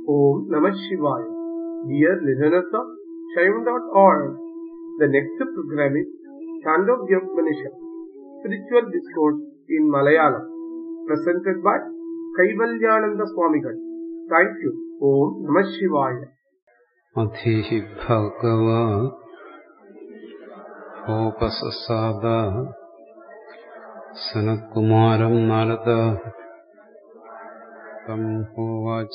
Om Namah Shivaya. Dear listeners of Shaivan.org, the next program is Chandogya Spiritual Discourse in Malayalam, presented by Kaivalyananda Swamigal. Thank you. Om Namah Shivaya. അധീഹി ഭഗവ ഹോപസസാദ സനത്കുമാരം Narada തം ഹോവാച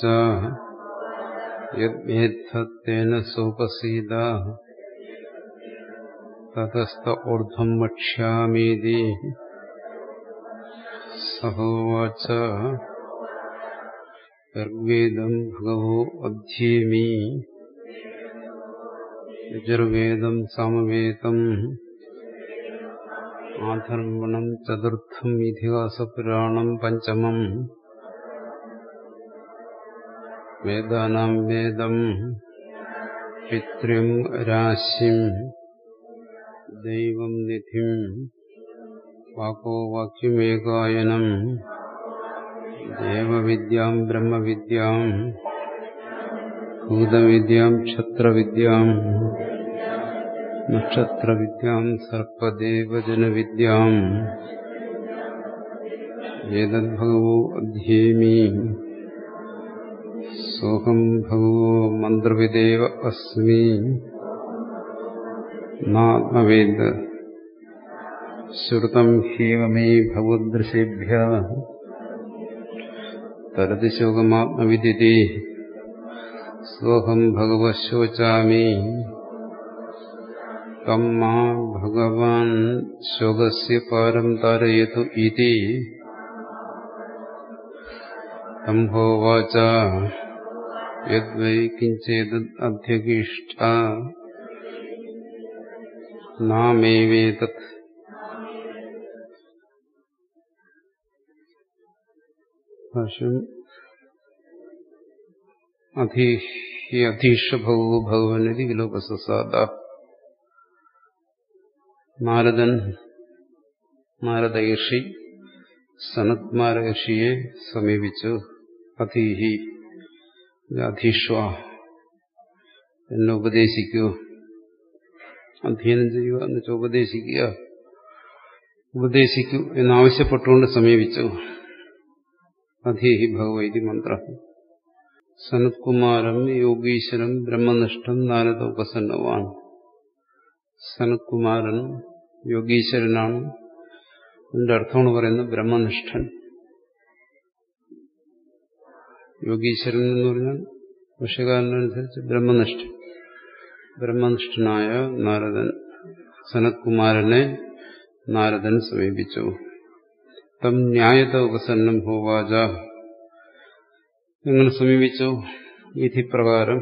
യദ്മേദ്ധത്തേന സോപസീദ തതസ്ഥ ഊർധ്വം വക്ഷ്യാമീതി സഹോവാച ഋഗ്വേദം ഭഗവോ അധ്യേമി യജുർവേദം സാമവേദം ആധർവണം ചതുർത്ഥം ഇതിഹാസപുരാണം പഞ്ചമം വേദാനാം വേദം പിതൃം രാശിം ദൈവം നിധിം വാക്കോ വാക്യമേകായനം ദേവവിദ്യാം ബ്രഹ്മവിദ്യാം ഭൂതവിദ്യാം ക്ഷത്രവിദ്യാം നക്ഷത്രവിദ്യാം സർപ്പദേവജനവിദ്യാം ഏതദ്ഭഗവോ അധ്യേമി സോഹം ഭഗവോ മന്ത്രവിദേവ അസ്മി നാത്മവേദ ശ്രുതം ഹീവമേ ഭഗവദൃശേഭ്യ തരതി ശോകമാത്മവിദിതി സോഹം ഭഗവശോചാമി തം മാ ഭഗവാൻ ശോകസ്യ പാരം താരയതു ഇതി തം ഹോവാച യദ്വൈ കിഞ്ചേത് അധ്യഗീഷ്ട നാമേവേതത് ഭാഷ്യം അധീഷഭവോ ഭഗവനതി വിലോകസാദ നാരദൻ നാരദ ഋഷി സനത്മാര ഋഷിയെ സമീപിച്ചു അധീഹി അധീഷ്വ എന്നെ ഉപദേശിക്കൂ അധ്യയനം ചെയ്യുക എന്ന് വെച്ചാൽ ഉപദേശിക്കുക ഉപദേശിക്കൂ എന്നാവശ്യപ്പെട്ടുകൊണ്ട് സമീപിച്ചു അധീഹി ഭഗവതി മന്ത്ര സനത്കുമാരം യോഗീശ്വരം ബ്രഹ്മനിഷ്ഠം നാരദ ഉപസന്നവാൻ സനത്കുമാരൻ യോഗീശ്വരനാണ് അതിന്റെ അർത്ഥമാണ് പറയുന്നത് ബ്രഹ്മനിഷ്ഠൻ യോഗീശ്വരൻ എന്ന് പറഞ്ഞാൽ വിഷയകാരനനുസരിച്ച് ബ്രഹ്മനിഷ്ഠൻ ബ്രഹ്മനിഷ്ഠനായ നാരദൻ സനത്കുമാരനെ നാരദൻ സമീപിച്ചു തം ന്യായത ഉപസന്നം ഹോവാച നിങ്ങൾ സമീപിച്ചു വിധിപ്രകാരം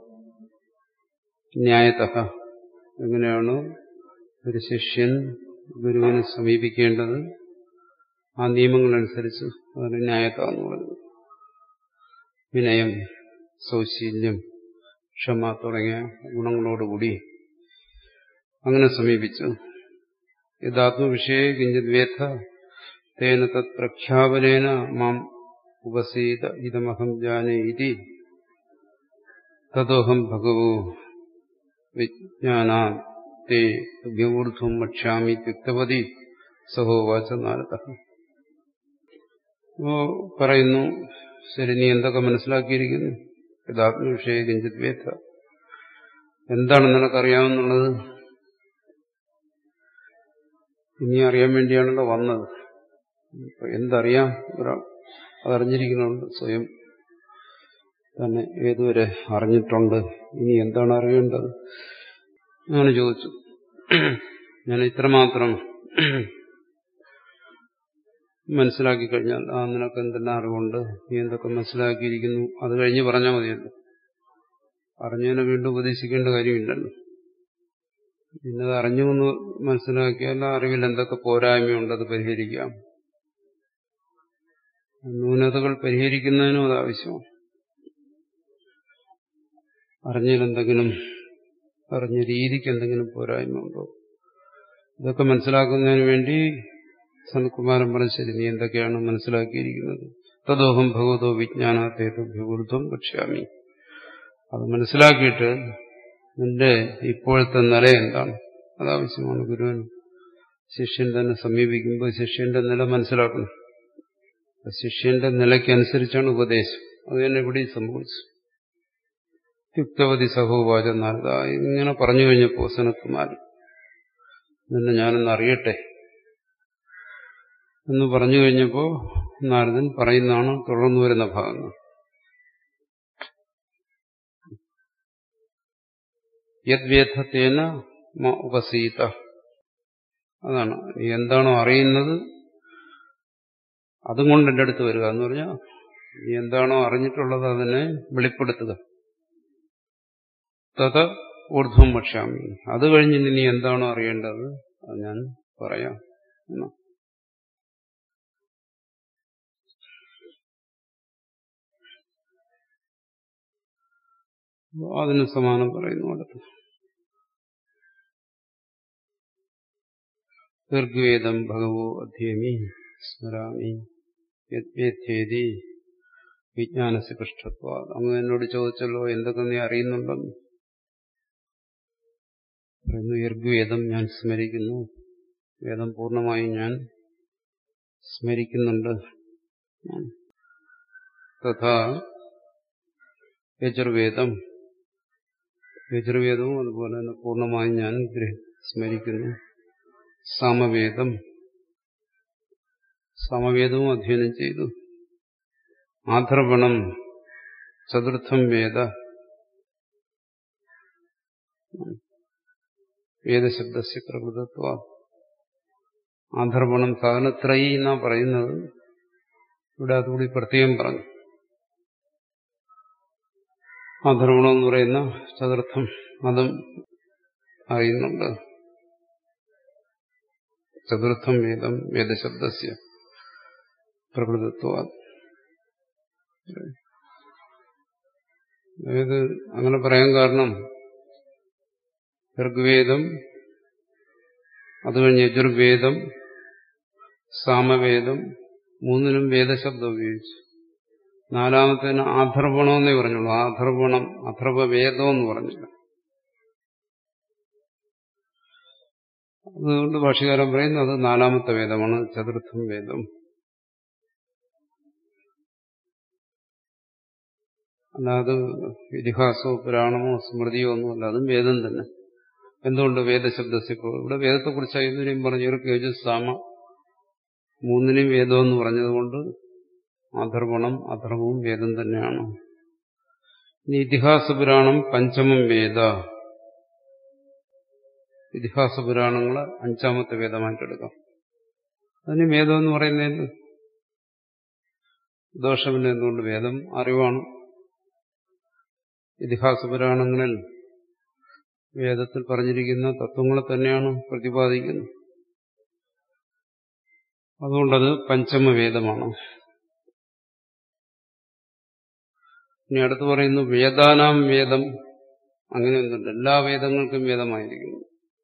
ന്യായത എങ്ങനെയാണ് ഒരു ശിഷ്യൻ ഗുരുവിനെ സമീപിക്കേണ്ടത് ആ നിയമങ്ങളനുസരിച്ച് അതൊരു ന്യായത എന്ന് പറയുന്നത് വിനയം സൗശീല്യം ക്ഷമ തുടങ്ങിയ ഗുണങ്ങളോടുകൂടി അങ്ങനെ സമീപിച്ചു യഥാത്മവിഷയെ കിഞ്ചിത് വേദ തേന തത് പ്രഖ്യാപനേന മാം ഉപസീത ഇതമഹം ജാനേ ഇതി തദോഹം ഭഗവോ വിജ്ഞാനാ തേ തുഭ്യൂർധ്വം വക്ഷ്യാമി ത്യുക്തപതി സഹോവാച നാരദ അപ്പോ പറയുന്നു ശരി നീ എന്തൊക്കെ മനസ്സിലാക്കിയിരിക്കുന്നു യഥാത്മവിഷയ കിഞ്ചിത് വേദ എന്താണ് നിനക്കറിയാമെന്നുള്ളത് ഇനി അറിയാൻ വേണ്ടിയാണല്ലോ വന്നത് എന്തറിയാം ഒരാൾ അതറിഞ്ഞിരിക്കുന്നുണ്ട് സ്വയം തന്നെ ഏതുവരെ അറിഞ്ഞിട്ടുണ്ട് ഇനി എന്താണ് അറിയേണ്ടത് അങ്ങനെ ചോദിച്ചു ഞാൻ ഇത്രമാത്രം മനസ്സിലാക്കി കഴിഞ്ഞാൽ ആ നിനക്ക് എന്തെല്ലാം അറിവുണ്ട് നീ എന്തൊക്കെ മനസ്സിലാക്കിയിരിക്കുന്നു അത് കഴിഞ്ഞ് പറഞ്ഞാൽ മതിയല്ലോ അറിഞ്ഞതിനെ വീണ്ടും ഉപദേശിക്കേണ്ട കാര്യമില്ലല്ലോ പിന്നത് അറിഞ്ഞു എന്ന് മനസ്സിലാക്കിയാൽ അറിവിൽ എന്തൊക്കെ പോരായ്മയുണ്ട് അത് പരിഹരിക്കാം ന്യൂനതകൾ പരിഹരിക്കുന്നതിനും അത് ആവശ്യമാണ് അറിഞ്ഞതിലെന്തെങ്കിലും അറിഞ്ഞ രീതിക്ക് എന്തെങ്കിലും പോരായ്മ ഉണ്ടോ ഇതൊക്കെ മനസ്സിലാക്കുന്നതിന് വേണ്ടി സനത്കുമാരൻ പറഞ്ഞു ശരി നീ എന്തൊക്കെയാണ് മനസ്സിലാക്കിയിരിക്കുന്നത് തദോഹം ഭഗവതോ വിജ്ഞാനാത്തേതോ വിവൃദ്ധം വക്ഷ്യാമി അത് മനസ്സിലാക്കിയിട്ട് നിന്റെ ഇപ്പോഴത്തെ നില എന്താണ് അതാവശ്യമാണ് ഗുരുവൻ ശിഷ്യൻ തന്നെ സമീപിക്കുമ്പോൾ ശിഷ്യന്റെ നില മനസ്സിലാക്കണം ശിഷ്യന്റെ നിലയ്ക്കനുസരിച്ചാണ് ഉപദേശം അത് തന്നെ ഇവിടെ സംഭവിച്ചു യുക്തവതി സഹോവാച നാരദ ഇങ്ങനെ പറഞ്ഞു കഴിഞ്ഞപ്പോ സനത്കുമാർ നിന്നെ ഞാനൊന്ന് അറിയട്ടെ എന്ന് പറഞ്ഞു കഴിഞ്ഞപ്പോ നാരദൻ പറയുന്നതാണ് തുടർന്നു വരുന്ന ഭാഗങ്ങൾ യദ്വേദത്തേന ഉപസീത അതാണ് നീ എന്താണോ അറിയുന്നത് അതും കൊണ്ട് എൻ്റെ അടുത്ത് വരിക എന്ന് പറഞ്ഞാൽ നീ എന്താണോ അറിഞ്ഞിട്ടുള്ളത് അതിനെ വെളിപ്പെടുത്തുക തത ഊർധ്വം ഭക്ഷ്യാമി അത് കഴിഞ്ഞ് നീ എന്താണോ അറിയേണ്ടത് അത് ഞാൻ പറയാം എന്നാ അതിന് സമാനം പറയുന്നു അടുത്ത് ദീർഘവേദം ഭഗവോ അധ്യേമി സ്മരാമി യദ്വേദ്യേതി വിജ്ഞാനസ് പൃഷ്ഠത്വ അങ്ങ് എന്നോട് ചോദിച്ചല്ലോ എന്തൊക്കെ നീ അറിയുന്നുണ്ടെന്ന് പറയുന്നു യർഗ്വേദം ഞാൻ സ്മരിക്കുന്നു വേദം പൂർണ്ണമായും ഞാൻ സ്മരിക്കുന്നുണ്ട് തഥാ യജുർവേദം യജുർവേദവും അതുപോലെ തന്നെ പൂർണ്ണമായും ഞാൻ സ്മരിക്കുന്നു സാമവേദം സമവേദവും അധ്യയനം ചെയ്തു ആധർവണം ചതുർത്ഥം വേദ വേദശബ്ദസ്യ പ്രകൃതത്വ ആധർവണം സാധനത്രയി എന്നാ പറയുന്നത് ഇവിടെ അതുകൂടി പ്രത്യേകം പറഞ്ഞു ആധർവണം എന്ന് പറയുന്ന ചതുർത്ഥം അതും അറിയുന്നുണ്ട് ചതുർത്ഥം വേദം വേദശബ്ദസ്യ പ്രകൃതത്വ അതായത് അങ്ങനെ പറയാൻ കാരണം ഋഗ്വേദം അത് കഴിഞ്ഞ് യജുർവേദം സാമവേദം മൂന്നിനും വേദശബ്ദം ഉപയോഗിച്ചു നാലാമത്തേന് ആധർവണമെന്നേ പറഞ്ഞുള്ളൂ ആധർവണം അഥർവവേദം എന്ന് പറഞ്ഞില്ല അതുകൊണ്ട് ഭാഷകാരൻ പറയുന്നത് അത് നാലാമത്തെ വേദമാണ് ചതുർത്ഥം വേദം അല്ലാതെ ഇതിഹാസമോ പുരാണമോ സ്മൃതിയോ ഒന്നുമല്ല അതും വേദം തന്നെ എന്തുകൊണ്ട് വേദശബ്ദസ്യപ്പോ ഇവിടെ വേദത്തെക്കുറിച്ച് ഐശ്വര്യം പറഞ്ഞു ഒരു കേജസ്സാമ മൂന്നിനും വേദം എന്ന് പറഞ്ഞതുകൊണ്ട് അധർവണം അധർവവും വേദം തന്നെയാണ് ഇനി ഇതിഹാസ പുരാണം പഞ്ചമം വേദ ഇതിഹാസ പുരാണങ്ങള് അഞ്ചാമത്തെ വേദമായിട്ടെടുക്കാം അതിന് വേദം എന്ന് പറയുന്നതിന് ദോഷമില്ല എന്തുകൊണ്ട് വേദം അറിവാണ് ഇതിഹാസ പുരാണങ്ങളിൽ വേദത്തിൽ പറഞ്ഞിരിക്കുന്ന തത്വങ്ങളെ തന്നെയാണ് പ്രതിപാദിക്കുന്നത് അതുകൊണ്ടത് പഞ്ചമവേദമാണ് ഇനി അടുത്ത് പറയുന്നു വേദാനാം വേദം അങ്ങനെയൊന്നുമില്ല എല്ലാ വേദങ്ങൾക്കും വേദമായിരിക്കുന്നു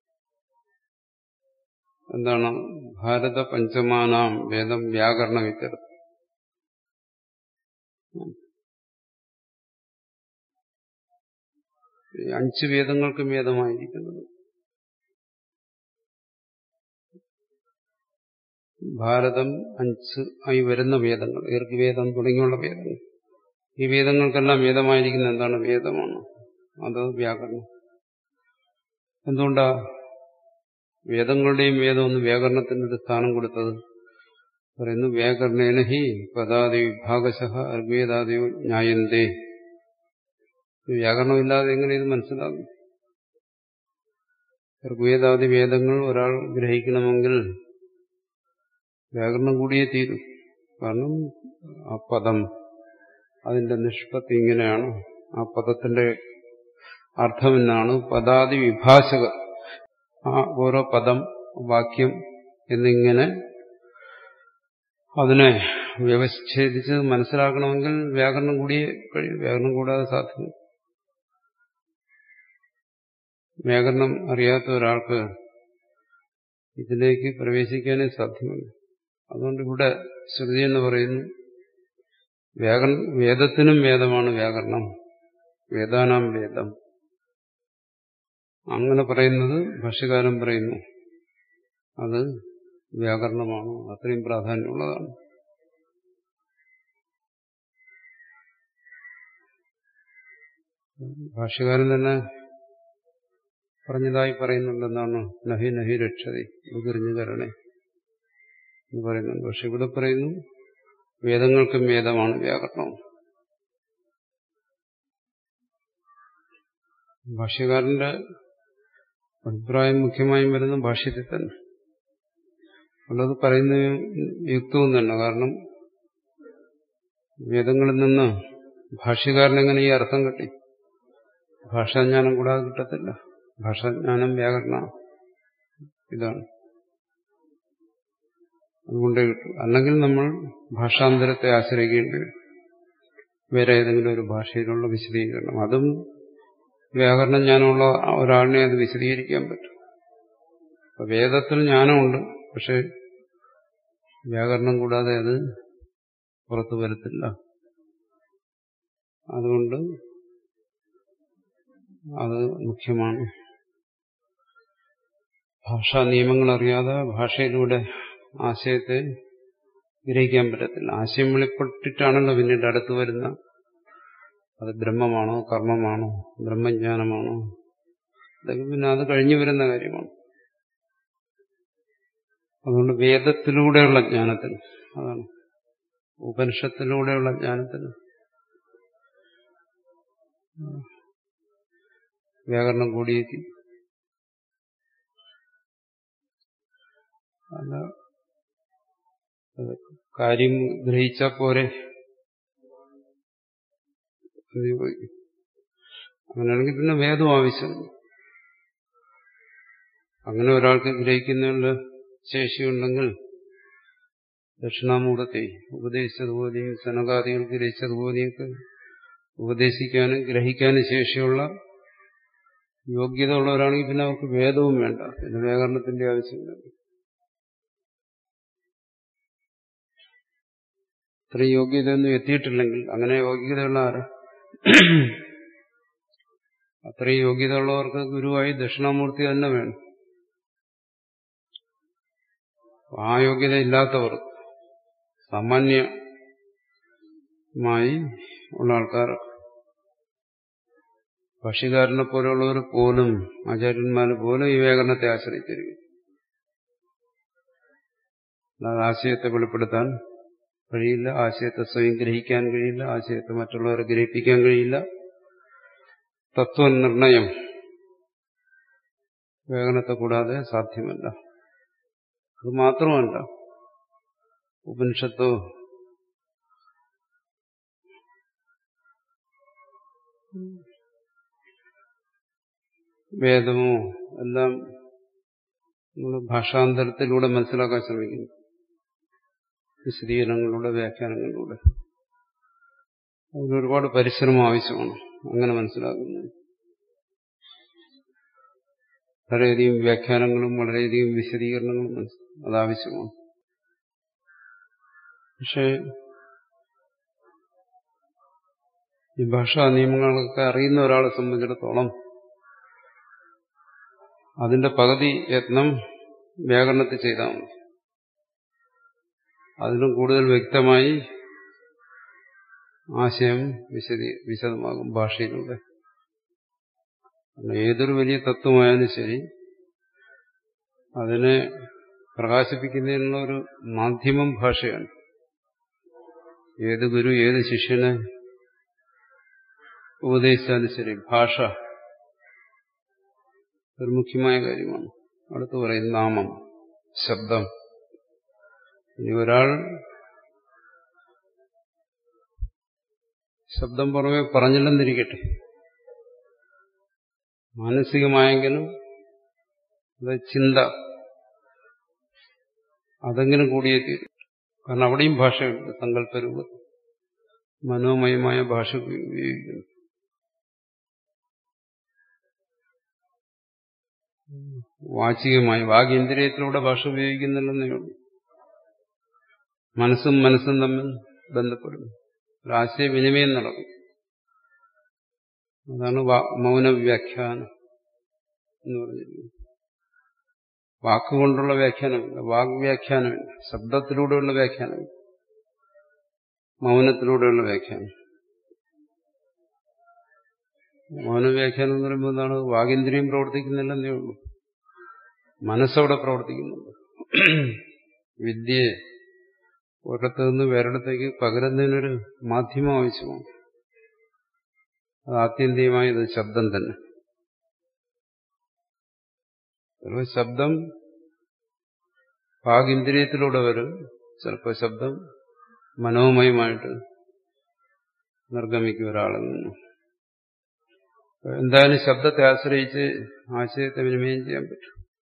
എന്താണ് ഭാരത പഞ്ചമാനാം വേദം വ്യാകരണ വിത്തരം അഞ്ച് വേദങ്ങൾക്കും വേദമായിരിക്കുന്നത് ഭാരതം അഞ്ച് ആയി വരുന്ന വേദങ്ങൾ ഋഗ്വേദം തുടങ്ങിയുള്ള വേദങ്ങൾ ഈ വേദങ്ങൾക്കെല്ലാം വേദമായിരിക്കുന്ന എന്താണ് വേദമാണ് അത് വ്യാകരണം എന്തുകൊണ്ടാ വേദങ്ങളുടെയും വേദം ഒന്ന് വ്യാകരണത്തിനൊരു സ്ഥാനം കൊടുത്തത് പറയുന്നു വ്യാകരണേന ഹി പദാദി വിഭാഗശ ഋഗ്വേദാദിയോ ന്യായന്തേ വ്യാകരണമില്ലാതെ എങ്ങനെ ഇത് മനസ്സിലാകും ഋഗ്വേദാദി വേദങ്ങൾ ഒരാൾ ഗ്രഹിക്കണമെങ്കിൽ വ്യാകരണം കൂടിയേ തീരും കാരണം ആ പദം അതിന്റെ നിഷ്പത്തി ഇങ്ങനെയാണ് ആ പദത്തിന്റെ അർത്ഥം എന്നാണ് പദാദി വിഭാഷക ആ ഓരോ പദം വാക്യം എന്നിങ്ങനെ അതിനെ വ്യവച്ഛേദിച്ച് മനസ്സിലാക്കണമെങ്കിൽ വ്യാകരണം കൂടിയേ കഴിയും വ്യാകരണം കൂടാതെ സാധ്യമല്ല വ്യാകരണം അറിയാത്ത ഒരാൾക്ക് ഇതിലേക്ക് പ്രവേശിക്കാനേ സാധ്യമല്ല അതുകൊണ്ട് ഇവിടെ ശ്രുതി എന്ന് പറയുന്നു വ്യാകരണം വേദത്തിനും വേദമാണ് വ്യാകരണം വേദാനാം വേദം അങ്ങനെ പറയുന്നത് ഭാഷ്യകാരൻ പറയുന്നു അത് വ്യാകരണമാണ് അത്രയും പ്രാധാന്യമുള്ളതാണ് ഭാഷ്യകാരൻ തന്നെ പറഞ്ഞതായി പറയുന്നുണ്ട് എന്താണ് നഹി നഹി രക്ഷതി മുതിർഞ്ഞു കരണേ എന്ന് പറയുന്നുണ്ട് പക്ഷെ ഇവിടെ പറയുന്നു വേദങ്ങൾക്കും വേദമാണ് വ്യാകരണം ഭാഷ്യകാരന്റെ അഭിപ്രായം മുഖ്യമായും വരുന്ന ഭാഷ്യത്തിൽ തന്നെ ഉള്ളത് പറയുന്ന യുക്തവും തന്നെ കാരണം വേദങ്ങളിൽ നിന്ന് ഭാഷ്യകാരനെങ്ങനെ ഈ അർത്ഥം കിട്ടി ഭാഷാജ്ഞാനം കൂടാതെ കിട്ടത്തില്ല ഭാഷാജ്ഞാനം വ്യാകരണ ഇതാണ് അതുകൊണ്ടേ കിട്ടും അല്ലെങ്കിൽ നമ്മൾ ഭാഷാന്തരത്തെ ആശ്രയിക്കേണ്ടി വരും വേറെ ഏതെങ്കിലും ഒരു ഭാഷയിലുള്ള വിശദീകരണം അതും വ്യാകരണ ജ്ഞാനമുള്ള ഒരാളിനെ അത് വിശദീകരിക്കാൻ പറ്റും അപ്പൊ വേദത്തിൽ ജ്ഞാനമുണ്ട് പക്ഷെ വ്യാകരണം കൂടാതെ അത് പുറത്തു വരത്തില്ല അതുകൊണ്ട് അത് മുഖ്യമാണ് ഭാഷാ നിയമങ്ങൾ അറിയാതെ ഭാഷയിലൂടെ ആശയത്തെ ഗ്രഹിക്കാൻ പറ്റത്തില്ല ആശയം വെളിപ്പെട്ടിട്ടാണല്ലോ പിന്നീട് അടുത്തു വരുന്ന അത് ബ്രഹ്മമാണോ കർമ്മമാണോ ബ്രഹ്മജ്ഞാനമാണോ ഇതൊക്കെ പിന്നെ അത് കഴിഞ്ഞു വരുന്ന കാര്യമാണ് അതുകൊണ്ട് വേദത്തിലൂടെയുള്ള ജ്ഞാനത്തിന് അതാണ് ഉപനിഷത്തിലൂടെയുള്ള ജ്ഞാനത്തിന് വ്യാകരണം കൂടിയേക്ക് അല്ല കാര്യം ഗ്രഹിച്ചാൽ പോരെ അങ്ങനെയാണെങ്കിൽ പിന്നെ വേദം ആവശ്യം അങ്ങനെ ഒരാൾക്ക് ഗ്രഹിക്കുന്നതിനുള്ള ശേഷിയുണ്ടെങ്കിൽ ദക്ഷിണാമൂഢത്തെ ഉപദേശിച്ചതുപോലെയും സനകാദികൾ ഗ്രഹിച്ചതുപോലെയൊക്കെ ഉപദേശിക്കാനും ഗ്രഹിക്കാനും ശേഷിയുള്ള യോഗ്യത ഉള്ളവരാണെങ്കിൽ പിന്നെ അവർക്ക് വേദവും വേണ്ട പിന്നെ വ്യാകരണത്തിന്റെ ആവശ്യമില്ല ഇത്രയും യോഗ്യതയൊന്നും എത്തിയിട്ടില്ലെങ്കിൽ അങ്ങനെ യോഗ്യതയുള്ള ആരാ അത്രയും യോഗ്യതയുള്ളവർക്ക് ഗുരുവായി ദക്ഷിണാമൂർത്തി തന്നെ വേണം ആ യോഗ്യത ഇല്ലാത്തവർ സാമാന്യമായി ഉള്ള ആൾക്കാർ ഭക്ഷ്യകാരനെ പോലെയുള്ളവർ പോലും ആചാര്യന്മാർ പോലും ഈ വ്യാകരണത്തെ ആശ്രയിച്ചിരിക്കും അല്ലാതെ ആശയത്തെ വെളിപ്പെടുത്താൻ കഴിയില്ല ആശയത്തെ സ്വയം ഗ്രഹിക്കാൻ കഴിയില്ല ആശയത്തെ മറ്റുള്ളവരെ ഗ്രഹിപ്പിക്കാൻ കഴിയില്ല തത്വനിർണയം വ്യാകരണത്തെ കൂടാതെ സാധ്യമല്ല അത് മാത്രമല്ല ഉപനിഷത്തോ വേദമോ എല്ലാം നമ്മൾ ഭാഷാന്തരത്തിലൂടെ മനസ്സിലാക്കാൻ ശ്രമിക്കുന്നു വിശദീകരണങ്ങളിലൂടെ വ്യാഖ്യാനങ്ങളിലൂടെ അതിന് ഒരുപാട് പരിശ്രമം ആവശ്യമാണ് അങ്ങനെ മനസ്സിലാക്കുന്നത് വളരെയധികം വ്യാഖ്യാനങ്ങളും വളരെയധികം വിശദീകരണങ്ങളും അതാവശ്യമാണ് പക്ഷേ ഈ ഭാഷാ നിയമങ്ങളൊക്കെ അറിയുന്ന ഒരാളെ സംബന്ധിച്ചിടത്തോളം അതിന്റെ പകുതി യത്നം വ്യാകരണത്തിൽ ചെയ്താൽ മതി അതിലും കൂടുതൽ വ്യക്തമായി ആശയം വിശദീ വിശദമാകും ഭാഷയിലൂടെ ഏതൊരു വലിയ തത്വമായാലും ശരി അതിനെ പ്രകാശിപ്പിക്കുന്നതിനുള്ള ഒരു മാധ്യമം ഭാഷയാണ് ഏത് ഗുരു ഏത് ശിഷ്യനെ ഉപദേശിച്ചാലും ശരി ഭാഷ ഒരു മുഖ്യമായ കാര്യമാണ് അടുത്ത് പറയും നാമം ശബ്ദം ഇനി ഒരാൾ ശബ്ദം പുറമെ പറഞ്ഞില്ലെന്നിരിക്കട്ടെ മാനസികമായെങ്കിലും അത് ചിന്ത അതെങ്കിലും കൂടിയേ തീരും കാരണം അവിടെയും ഭാഷയുണ്ട് സങ്കല്പരൂപത്തിൽ മനോമയമായ ഭാഷ ഉപയോഗിക്കുന്നു വാചികമായി വാഗേന്ദ്രിയത്തിലൂടെ ഭാഷ ഉപയോഗിക്കുന്നില്ലെന്നേ ഉള്ളൂ മനസ്സും മനസ്സും തമ്മിൽ ബന്ധപ്പെടുന്നു ഒരാശയവിനിമയം നടക്കും അതാണ് മൗനവ്യാഖ്യാനം എന്ന് പറഞ്ഞിരിക്കുന്നത് വാക്കുകൊണ്ടുള്ള വ്യാഖ്യാനമില്ല വാഗ്വ്യാഖ്യാനമില്ല ശബ്ദത്തിലൂടെയുള്ള വ്യാഖ്യാനമില്ല മൗനത്തിലൂടെയുള്ള വ്യാഖ്യാനം മൗനവ്യാഖ്യാനം എന്ന് പറയുമ്പോൾ എന്താണ് വാഗേന്ദ്രിയം പ്രവർത്തിക്കുന്നില്ലെന്നേ ഉള്ളൂ മനസ്സവിടെ പ്രവർത്തിക്കുന്നുണ്ട് വിദ്യയെ ഒരിടത്തു നിന്ന് വേറിടത്തേക്ക് പകരുന്നതിനൊരു മാധ്യമം ആവശ്യമാണ് അത് ആത്യന്തികമായത് ശബ്ദം തന്നെ ചിലപ്പോൾ ശബ്ദം വാഗിന്ദ്രിയത്തിലൂടെ വരും ചിലപ്പോൾ ശബ്ദം മനോമയമായിട്ട് നിർഗമിക്കും ഒരാളിൽ നിന്ന് എന്തായാലും ശബ്ദത്തെ ആശ്രയിച്ച് ആശയത്തെ വിനിമയം ചെയ്യാൻ പറ്റും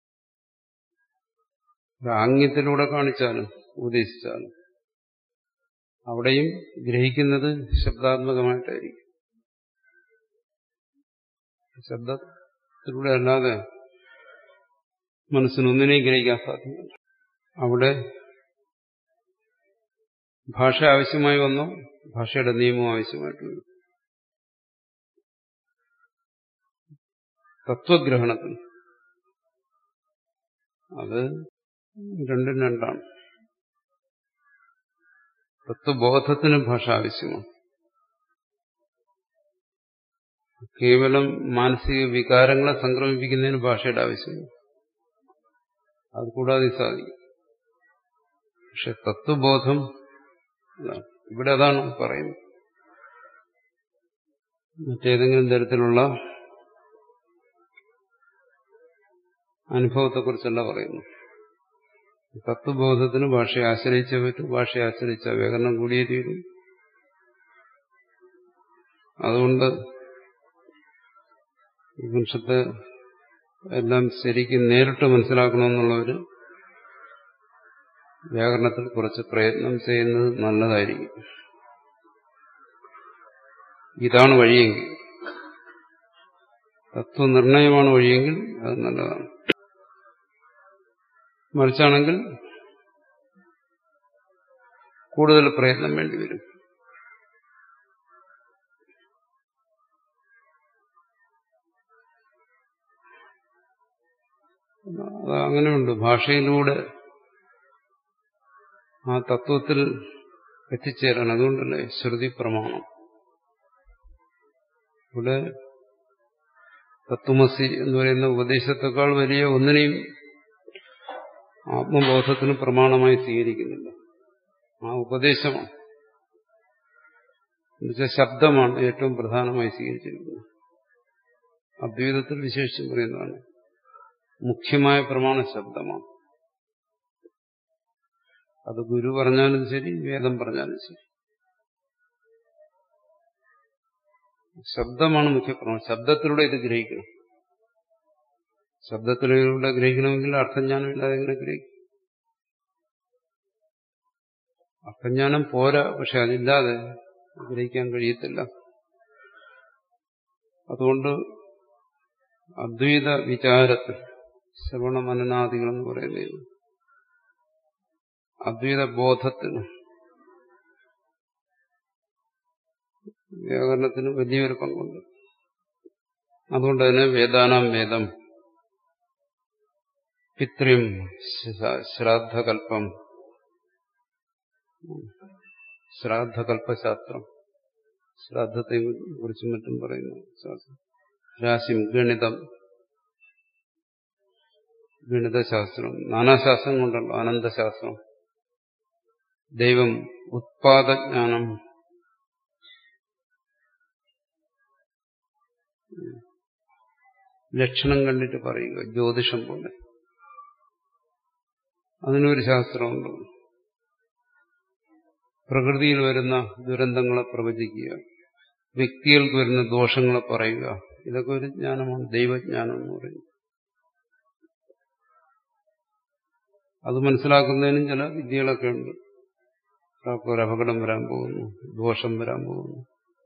ആംഗ്യത്തിലൂടെ കാണിച്ചാലും ഉപദേശിച്ചാലും അവിടെയും ഗ്രഹിക്കുന്നത് ശബ്ദാത്മകമായിട്ടായിരിക്കും ശബ്ദത്തിലൂടെ അല്ലാതെ മനസ്സിനൊന്നിനെയും ഗ്രഹിക്കാൻ സാധ്യമല്ല അവിടെ ഭാഷ ആവശ്യമായി വന്നോ ഭാഷയുടെ നിയമം ആവശ്യമായിട്ട് വരും തത്വഗ്രഹണത്തിന് അത് രണ്ടും രണ്ടാണ് തത്വബോധത്തിന് ഭാഷ ആവശ്യമാണ് കേവലം മാനസിക വികാരങ്ങളെ സംക്രമിപ്പിക്കുന്നതിന് ഭാഷയുടെ ആവശ്യമില്ല അത് കൂടാതെ സാധിക്കും പക്ഷെ തത്വബോധം ഇവിടെ അതാണ് പറയുന്നത് മറ്റേതെങ്കിലും തരത്തിലുള്ള അനുഭവത്തെക്കുറിച്ചല്ല പറയുന്നു തത്വബോധത്തിന് ഭാഷയെ ആശ്രയിച്ചേ പറ്റും ഭാഷയെ ആശ്രയിച്ച വ്യാകരണം കൂടിയേ തീരും അതുകൊണ്ട് ഉപനിഷത്ത് എല്ലാം ശരിക്കും നേരിട്ട് മനസ്സിലാക്കണമെന്നുള്ളവര് വ്യാകരണത്തിൽ കുറച്ച് പ്രയത്നം ചെയ്യുന്നത് നല്ലതായിരിക്കും ഇതാണ് വഴിയെങ്കിൽ തത്വനിർണയമാണ് വഴിയെങ്കിൽ അത് നല്ലതാണ് മറിച്ചാണെങ്കിൽ കൂടുതൽ പ്രയത്നം വേണ്ടിവരും അത് അങ്ങനെയുണ്ട് ഭാഷയിലൂടെ ആ തത്വത്തിൽ എത്തിച്ചേരാൻ അതുകൊണ്ടല്ലേ ശ്രുതി പ്രമാണം ഇവിടെ തത്വമസി എന്ന് പറയുന്ന ഉപദേശത്തെക്കാൾ വലിയ ഒന്നിനെയും ആത്മബോധത്തിന് പ്രമാണമായി സ്വീകരിക്കുന്നില്ല ആ ഉപദേശമാണ് എന്നുവെച്ചാൽ ശബ്ദമാണ് ഏറ്റവും പ്രധാനമായി സ്വീകരിച്ചിരിക്കുന്നത് അദ്വൈതത്തിൽ വിശേഷിച്ചും പറയുന്നതാണ് മുഖ്യമായ പ്രമാണ ശബ്ദമാണ് അത് ഗുരു പറഞ്ഞാലും ശരി വേദം പറഞ്ഞാലും ശരി ശബ്ദമാണ് മുഖ്യ പ്രമാണം ശബ്ദത്തിലൂടെ ഇത് ഗ്രഹിക്കണം ശബ്ദത്തിലൂടെ ഗ്രഹിക്കണമെങ്കിൽ അർത്ഥജ്ഞാനം ഇല്ലാതെ എങ്ങനെ ഗ്രഹിക്കും അർത്ഥജ്ഞാനം പോരാ പക്ഷെ അതില്ലാതെ ഗ്രഹിക്കാൻ കഴിയത്തില്ല അതുകൊണ്ട് അദ്വൈത വിചാരത്തിൽ ശ്രവണ മനനാദികൾ എന്ന് പറയുന്നത് അദ്വൈത ബോധത്തിന് വ്യാകരണത്തിന് വലിയൊരു പങ്കുണ്ട് അതുകൊണ്ട് തന്നെ വേദാനാം വേദം പിത്രിം ശ്രാദ്ധകൽപ്പം ശ്രാദ്ധകൽപ്പശാസ്ത്രം ശ്രാദ്ധത്തെ കുറിച്ചും മറ്റും പറയുന്നു ശാസ്ത്രം രാശിം ഗണിതം ഗണിതശാസ്ത്രം നാനാശാസ്ത്രം കൊണ്ടല്ലോ അനന്തശാസ്ത്രം ദൈവം ഉത്പാദജ്ഞാനം ലക്ഷണം കണ്ടിട്ട് പറയുക ജ്യോതിഷം പോലെ അതിനൊരു ശാസ്ത്രമുണ്ട് പ്രകൃതിയിൽ വരുന്ന ദുരന്തങ്ങളെ പ്രവചിക്കുക വ്യക്തികൾക്ക് വരുന്ന ദോഷങ്ങളെ പറയുക ഇതൊക്കെ ഒരു ജ്ഞാനമാണ് ദൈവജ്ഞാനം എന്ന് പറയുന്നത് അത് മനസ്സിലാക്കുന്നതിനും ചില വിദ്യകളൊക്കെ ഉണ്ട് ഒരു അപകടം വരാൻ പോകുന്നു ദോഷം വരാൻ പോകുന്നു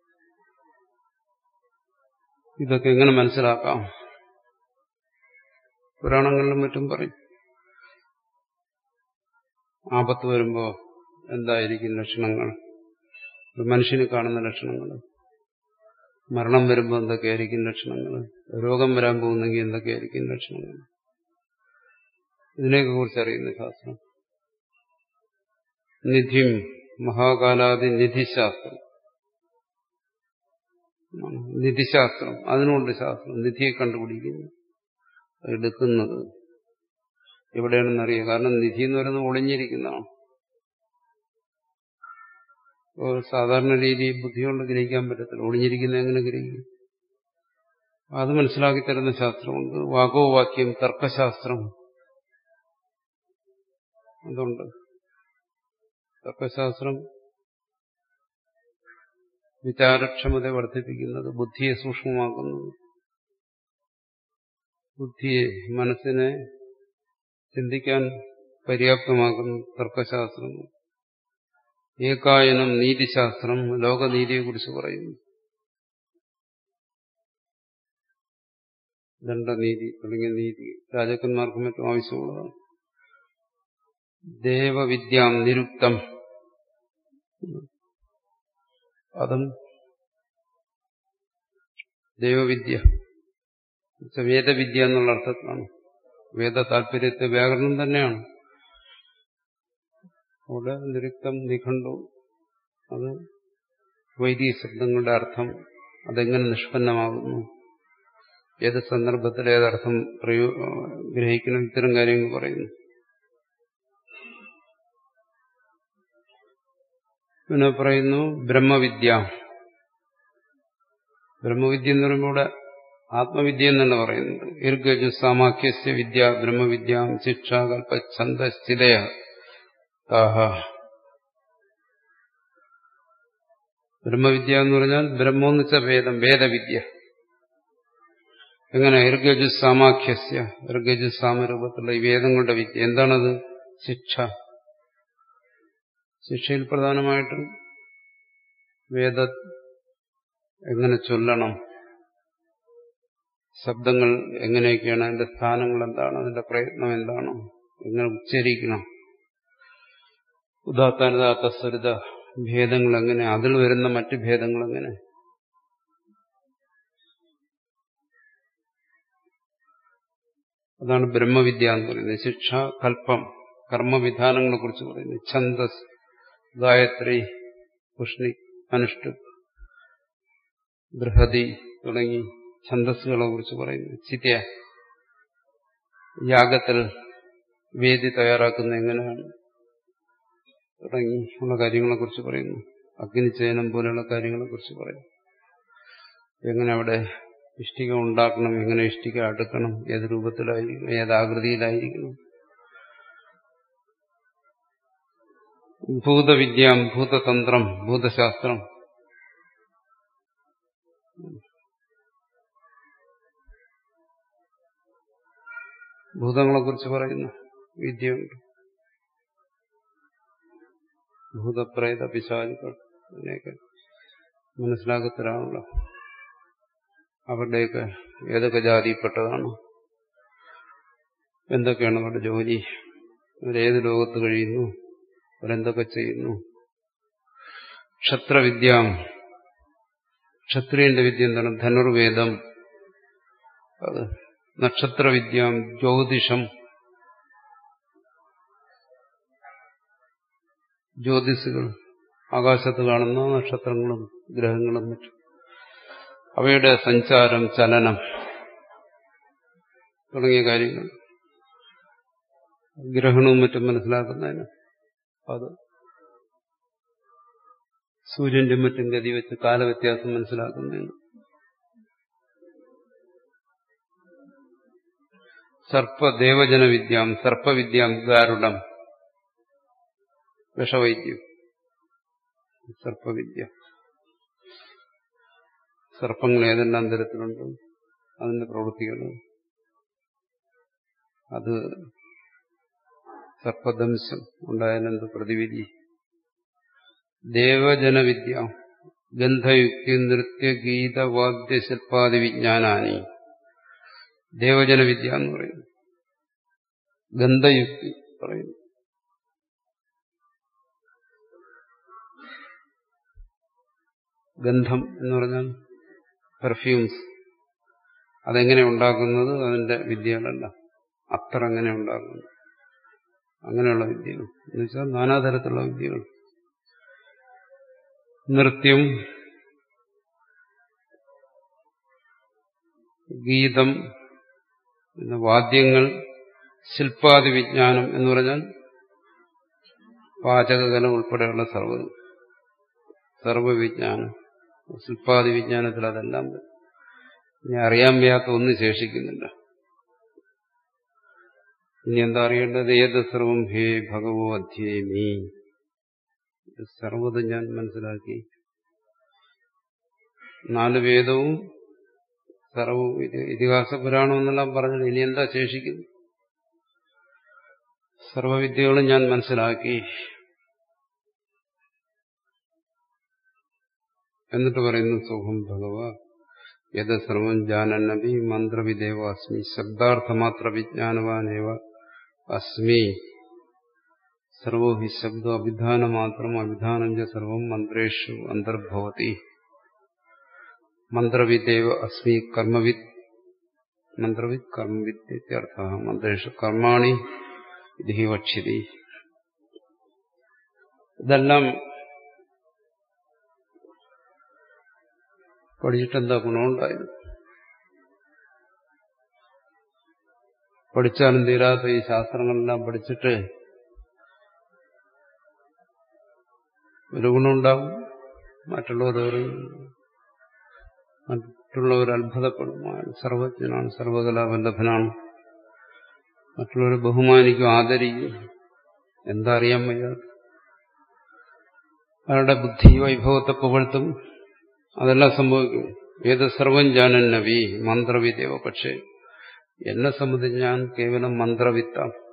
ഇതൊക്കെ എങ്ങനെ മനസ്സിലാക്കാം പുരാണങ്ങളിലും മറ്റും പറയും ആപത്ത് വരുമ്പോ എന്തായിരിക്കും ലക്ഷണങ്ങൾ മനുഷ്യന് കാണുന്ന ലക്ഷണങ്ങൾ മരണം വരുമ്പോൾ എന്തൊക്കെയായിരിക്കും ലക്ഷണങ്ങൾ രോഗം വരാൻ പോകുന്നെങ്കിൽ എന്തൊക്കെയായിരിക്കും ലക്ഷണങ്ങൾ ഇതിനെയൊക്കെ കുറിച്ച് അറിയുന്ന ശാസ്ത്രം നിധിം മഹാകാലാദി നിധിശാസ്ത്രം നിധിശാസ്ത്രം അതിനുണ്ട് ശാസ്ത്രം നിധിയെ കണ്ടുപിടിക്കുന്നു എടുക്കുന്നത് എവിടെയാണെന്നറിയാം കാരണം നിധി എന്ന് പറയുന്നത് ഒളിഞ്ഞിരിക്കുന്നതാണ് സാധാരണ രീതി ബുദ്ധി കൊണ്ട് ഗ്രഹിക്കാൻ പറ്റത്തില്ല ഒളിഞ്ഞിരിക്കുന്ന എങ്ങനെ ഗ്രഹിക്കും അത് മനസ്സിലാക്കി തരുന്ന ശാസ്ത്രമുണ്ട് വാഗോ വാക്യം തർക്കശാസ്ത്രം അതുണ്ട് തർക്കശാസ്ത്രം വിചാരക്ഷമത വർദ്ധിപ്പിക്കുന്നത് ബുദ്ധിയെ സൂക്ഷ്മമാക്കുന്നത് ബുദ്ധിയെ മനസ്സിനെ ചിന്തിക്കാൻ പര്യാപ്തമാക്കുന്ന തർക്കശാസ്ത്രം ഏകായനം നീതിശാസ്ത്രം ലോകനീതിയെക്കുറിച്ച് പറയുന്നു ദണ്ഡനീതി തുടങ്ങിയ നീതി രാജാക്കന്മാർക്കും മറ്റും ആവശ്യമുള്ളതാണ് ദേവവിദ്യാം നിരുക്തം അതും ദൈവവിദ്യ വേദവിദ്യ എന്നുള്ള അർത്ഥത്തിലാണ് വേദ താല്പര്യത്തെ വ്യാകരണം തന്നെയാണ് അവിടെ നിരുക്തം നിഖണ്ഡു അത് വൈദിക ശബ്ദങ്ങളുടെ അർത്ഥം അതെങ്ങനെ നിഷ്പന്നമാകുന്നു ഏത് സന്ദർഭത്തിൽ ഏതർത്ഥം പ്രയോ ഗ്രഹിക്കണം ഇത്തരം കാര്യങ്ങൾ പറയുന്നു പിന്നെ പറയുന്നു ബ്രഹ്മവിദ്യ ബ്രഹ്മവിദ്യ എന്ന് പറയുമ്പോൾ ഇവിടെ ആത്മവിദ്യ എന്നല്ല പറയുന്നത് ഇർഗജു സാമാഖ്യസ്യ വിദ്യ ബ്രഹ്മവിദ്യ ശിക്ഷ കൽപ്പ ഛന്ദ സ്ഥിതയ താഹ ബ്രഹ്മവിദ്യ എന്ന് പറഞ്ഞാൽ ബ്രഹ്മം എന്ന് വെച്ചാൽ വേദം വേദവിദ്യ എങ്ങനെ ഇർഗജു സാമാഖ്യസ്യ ഇർഗജു സാമരൂപത്തിലുള്ള ഈ വേദങ്ങളുടെ വിദ്യ എന്താണത് ശിക്ഷ ശിക്ഷയിൽ പ്രധാനമായിട്ടും വേദ എങ്ങനെ ചൊല്ലണം ശബ്ദങ്ങൾ എങ്ങനെയൊക്കെയാണ് അതിന്റെ സ്ഥാനങ്ങൾ എന്താണ് അതിന്റെ പ്രയത്നം എന്താണ് എങ്ങനെ ഉച്ചരിക്കണം ഉദാത്താനുദാത്ത സ്വരിത ഭേദങ്ങൾ എങ്ങനെ അതിൽ വരുന്ന മറ്റ് ഭേദങ്ങൾ എങ്ങനെ അതാണ് ബ്രഹ്മവിദ്യ എന്ന് പറയുന്നത് ശിക്ഷ കൽപ്പം കർമ്മവിധാനങ്ങളെ കുറിച്ച് പറയുന്നത് ഛന്ദസ് ഗായത്രി പുഷ്ണി അനുഷ്ഠു ബൃഹതി തുടങ്ങി ഛന്ദസ്സുകളെ കുറിച്ച് പറയുന്നു ചിത്യ യാഗത്തിൽ വേദി തയ്യാറാക്കുന്ന എങ്ങനെയാണ് തുടങ്ങി ഉള്ള കാര്യങ്ങളെ കുറിച്ച് പറയുന്നു അഗ്നിചയനം പോലെയുള്ള കാര്യങ്ങളെ കുറിച്ച് പറയുന്നു എങ്ങനെ അവിടെ ഇഷ്ടിക ഉണ്ടാക്കണം എങ്ങനെ ഇഷ്ടിക അടുക്കണം ഏത് രൂപത്തിലായിരിക്കണം ഏത് ആകൃതിയിലായിരിക്കണം ഭൂതവിദ്യാം ഭൂതതന്ത്രം ഭൂതശാസ്ത്രം ഭൂതങ്ങളെ കുറിച്ച് പറയുന്നു വിദ്യയുണ്ട് ഭൂതപ്രേത പിശാചുക്കൾ അതിനെയൊക്കെ മനസ്സിലാക്കത്തരാണല്ലോ അവരുടെയൊക്കെ ഏതൊക്കെ ജാതിയിൽപ്പെട്ടതാണ് എന്തൊക്കെയാണ് അവരുടെ ജോലി അവരേത് ലോകത്ത് കഴിയുന്നു അവരെന്തൊക്കെ ചെയ്യുന്നു ക്ഷത്രവിദ്യ ക്ഷത്രിയന്റെ വിദ്യ എന്താണ് ധനുർവേദം അത് നക്ഷത്രവിദ്യ ജ്യോതിഷം ജ്യോതിസുകൾ ആകാശത്ത് കാണുന്ന നക്ഷത്രങ്ങളും ഗ്രഹങ്ങളും മറ്റും അവയുടെ സഞ്ചാരം ചലനം തുടങ്ങിയ കാര്യങ്ങൾ ഗ്രഹണവും മറ്റും മനസ്സിലാക്കുന്നതിന് അത് സൂര്യന്റെ മറ്റും ഗതി വെച്ച് കാലവ്യത്യാസം മനസ്സിലാക്കുന്നതിന് സർപ്പദേവജന വിദ്യാം സർപ്പവിദ്യാം ഗാരുഡം വിഷവൈദ്യം സർപ്പവിദ്യ സർപ്പങ്ങൾ ഏതെല്ലാം തരത്തിലുണ്ട് അതിന്റെ പ്രവൃത്തികൾ അത് സർപ്പദംശം ഉണ്ടായാലെന്ത് പ്രതിവിധി ദേവജനവിദ്യ ഗന്ധയുക്തി നൃത്യ ഗീത വാദ്യ ശില്പാദി വിജ്ഞാനാനി ദേവജനവിദ്യ എന്ന് പറയുന്നു ഗന്ധയുക്തി പറയുന്നു ഗന്ധം എന്ന് പറഞ്ഞാൽ പെർഫ്യൂംസ് അതെങ്ങനെ ഉണ്ടാക്കുന്നത് അതിന്റെ വിദ്യകളല്ല അത്ര എങ്ങനെ ഉണ്ടാക്കുന്നത് അങ്ങനെയുള്ള വിദ്യകൾ എന്നുവെച്ചാൽ നാനാതരത്തിലുള്ള വിദ്യകൾ നൃത്യം ഗീതം പിന്നെ വാദ്യങ്ങൾ ശില്പാദി വിജ്ഞാനം എന്ന് പറഞ്ഞാൽ പാചകകല ഉൾപ്പെടെയുള്ള സർവ സർവവിജ്ഞാനം ശില്പാദി വിജ്ഞാനത്തിൽ അതെല്ലാം ഇനി അറിയാൻ വയ്യാത്ത ഒന്നും ശേഷിക്കുന്നില്ല ഇനി എന്താ അറിയേണ്ടത് ഏത് സർവം ഹേ ഭഗവോ അധ്യേമി സർവ്വത് ഞാൻ മനസ്സിലാക്കി നാല് വേദവും സർവവും ഇതിഹാസ പുരാണം എന്നെല്ലാം പറഞ്ഞത് ഇനി എന്താ ശേഷിക്കുന്നു സർവവിദ്യകളും ഞാൻ മനസ്സിലാക്കി എന്നിട്ട് പറയുന്നു സുഖം ഭഗവ യത് സർവം ജാനന്നബി മന്ത്രവിദേവാസ്മി ശബ്ദാർത്ഥമാത്ര വിജ്ഞാനവാനേവ അസ്മി സർവോ ഹി ശബ്ദോ അഭിധാനമാത്രം അഭിധാനം ച സർവം മന്ത്രേഷു അന്തർഭവതി മന്ത്രവിദേവ അസ്മി കർമ്മവിത് മന്ത്രവിത് കർമ്മവിത് ഇത്യർത്ഥ മന്ത്രേഷു കർമാണി ഇത് ഹി വക്ഷ്യതി ഇതെല്ലാം പഠിച്ചിട്ടെന്താ ഗുണമുണ്ടായത് പഠിച്ചാലും തീരാത്ത ഈ ശാസ്ത്രങ്ങളെല്ലാം പഠിച്ചിട്ട് ഒരു ഗുണമുണ്ടാവും മറ്റുള്ളവർ മറ്റുള്ളവർ അത്ഭുതപ്പെടും സർവജ്ഞനാണ് സർവകലാവല്ലഭനാണ് മറ്റുള്ളവർ ബഹുമാനിക്കും ആദരിക്കും എന്താ അറിയാൻ വയ്യാത്ത അവരുടെ ബുദ്ധി വൈഭവത്തെ പുകഴ്ത്തും അതെല്ലാം സംഭവിക്കും ഏത് സർവം ജാനൻ നബി മന്ത്രവിദേവ പക്ഷേ എന്നെ സംബന്ധിച്ച് ഞാൻ കേവലം മന്ത്രവിത്താണ്